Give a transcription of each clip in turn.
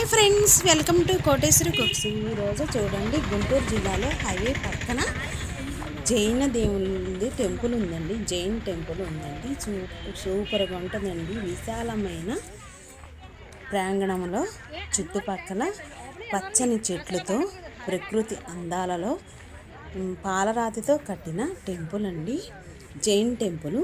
hi friends welcome to Koteswari cooks ఈరోజు చూడండి గుంటూరు జిల్లాలో హైవే పక్కన జైన దేవుని టెంపుల్ ఉందండి జైన్ టెంపుల్ ఉందండి చూ సూపర్గా ఉంటుందండి విశాలమైన ప్రాంగణంలో చుట్టుపక్కల పచ్చని చెట్లతో ప్రకృతి అందాలలో ఉమ్, పాలరాతితో కట్టిన టెంపుల్ అండి జైన్ టెంపుల్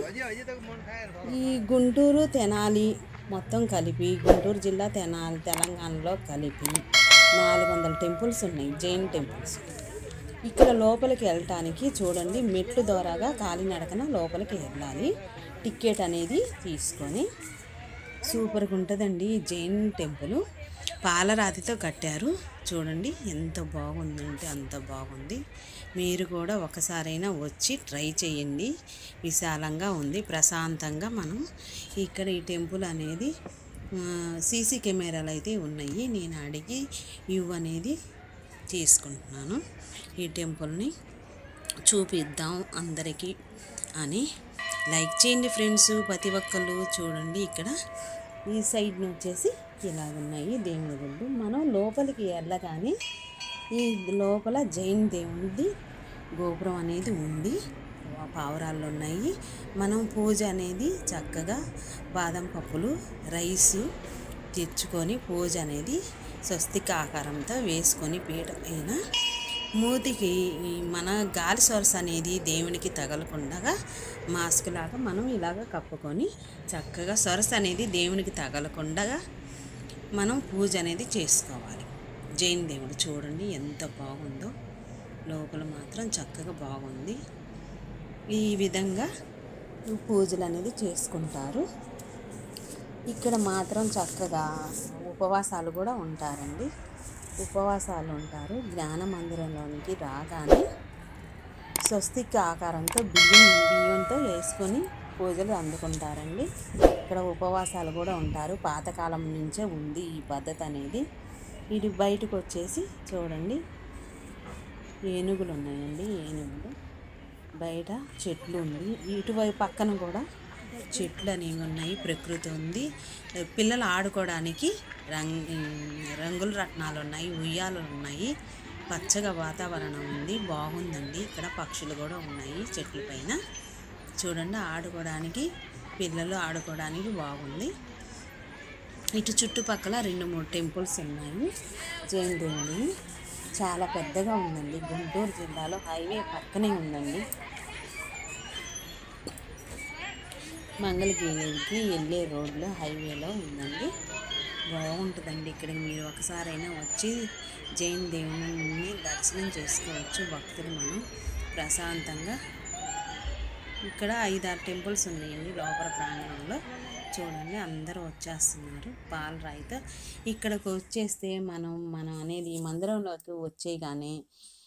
ఈ గుంటూరు తెనాలి మొత్తం కలిపి గుంటూరు జిల్లా తెనాలి తెలంగాణలో కలిపి నాలుగు వందల టెంపుల్స్ ఉన్నాయి జైన్ టెంపుల్స్ ఇక్కడ లోపలికి వెళ్ళటానికి చూడండి మెట్లు ద్వారాగా కాలినడకన లోపలికి వెళ్ళాలి టికెట్ అనేది తీసుకొని సూపర్గా ఉంటుందండి ఈ జైన్ టెంపుల్ పాలరాతితో కట్టారు చూడండి ఎంత బాగుందంటే అంత బాగుంది మీరు కూడా ఒకసారైనా వచ్చి ట్రై చేయండి విశాలంగా ఉంది ప్రశాంతంగా మనం ఇక్కడ ఈ టెంపుల్ అనేది సీసీ కెమెరాలు అయితే ఉన్నాయి నేను అడిగి వ్యూ అనేది తీసుకుంటున్నాను ఈ టెంపుల్ని చూపిద్దాం అందరికీ అని లైక్ చేయండి ఫ్రెండ్స్ ప్రతి ఒక్కళ్ళు చూడండి ఇక్కడ ఈ సైడ్ వచ్చేసి ఇలా ఉన్నాయి దేవుని గుళ్ళు మనం లోపలికి వెళ్ళగానే ఈ లోపల జైన్ దేవునిది గోపురం అనేది ఉంది పావురాళ్ళు ఉన్నాయి మనం పూజ అనేది చక్కగా బాదం పప్పులు రైసు తెచ్చుకొని పూజ అనేది స్వస్తిక ఆకారంతో వేసుకొని పీట పైన మూతికి ఈ మన గాలి సోర్స్ అనేది దేవునికి తగలకుండా మాస్క్ లాగా మనం ఇలాగ కప్పుకొని చక్కగా సొరస అనేది దేవునికి తగలకుండా మనం పూజ అనేది చేసుకోవాలి జైన్ దేవుడు చూడండి ఎంత బాగుందో లోపల మాత్రం చక్కగా బాగుంది ఈ విధంగా పూజలు అనేది చేసుకుంటారు ఇక్కడ మాత్రం చక్కగా ఉపవాసాలు కూడా ఉంటారండి ఉపవాసాలు ఉంటారు జ్ఞాన మందిరంలోనికి రాగానే స్వస్తిక్ ఆకారంతో బియ్యం బియ్యంతో వేసుకొని పూజలు అందుకుంటారండి ఇక్కడ ఉపవాసాలు కూడా ఉంటారు పాతకాలం నుంచే ఉంది ఈ పద్ధతి అనేది ఇది బయటకు వచ్చేసి చూడండి ఏనుగులు ఉన్నాయండి ఏనుగులు బయట చెట్లు ఉంది ఇటువైపు పక్కన కూడా చెట్లు అనేవి ఉన్నాయి ప్రకృతి ఉంది పిల్లలు ఆడుకోవడానికి రంగ్ రంగుల రత్నాలు ఉన్నాయి ఉయ్యాలు ఉన్నాయి పచ్చగా వాతావరణం ఉంది బాగుందండి ఇక్కడ పక్షులు కూడా ఉన్నాయి చెట్ల పైన చూడండి ఆడుకోవడానికి పిల్లలు ఆడుకోవడానికి బాగుంది ఇటు చుట్టుపక్కల రెండు మూడు టెంపుల్స్ ఉన్నాయి జైన్ దేవుని చాలా పెద్దగా ఉందండి గుంటూరు జిల్లాలో హైవే పక్కనే ఉందండి మంగళగిరికి వెళ్ళే రోడ్లో హైవేలో ఉందండి బాగుంటుందండి ఇక్కడ మీరు ఒకసారైనా వచ్చి జైన్ దేవుని దర్శనం చేసుకోవచ్చు భక్తులు మనం ప్రశాంతంగా ఇక్కడ ఐదారు టెంపుల్స్ ఉన్నాయండి లోపల ప్రాంగణంలో చూడండి అందరూ వచ్చేస్తున్నారు పాలరాయితో ఇక్కడికి వచ్చేస్తే మనం మనం అనేది ఈ మందిరంలోకి వచ్చేయగానే